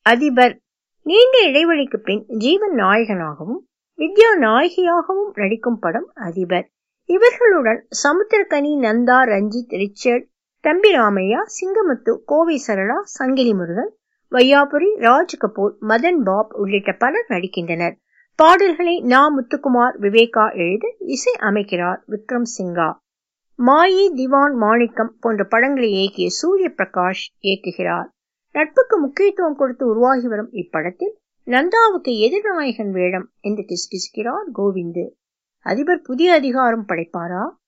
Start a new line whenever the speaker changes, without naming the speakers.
அதிபர் நீண்ட இடைவெளிக்கு பின் ஜீவன் நாயகனாகவும் வித்யா நாயகியாகவும் நடிக்கும் படம் அதிபர் இவர்களுடன் சமுத்திரகனி நந்தா ரஞ்சித் ரிச்சர்ட் தம்பி ராமையா சிங்கமுத்து கோவை சரளா சங்கிலி முருகன் வையாபுரி ராஜ் கபூர் மதன் பாப் உள்ளிட்ட பலர் நடிக்கின்றனர் பாடல்களை நா முத்துக்குமார் விவேகா எழுத இசை அமைக்கிறார் விக்ரம் சிங்கா மாயி திவான் மாணிக்கம் போன்ற படங்களை இயக்கிய சூரிய பிரகாஷ் இயக்குகிறார் நட்புக்கு முக்கியத்துவம் கொடுத்து உருவாகி வரும் இப்படத்தில் நந்தாவுக்கு எதிர்நாயகன் வேடம் என்று கிசுகிசுக்கிறார் கோவிந்து அதிபர் புதிய அதிகாரம் படைப்பாரா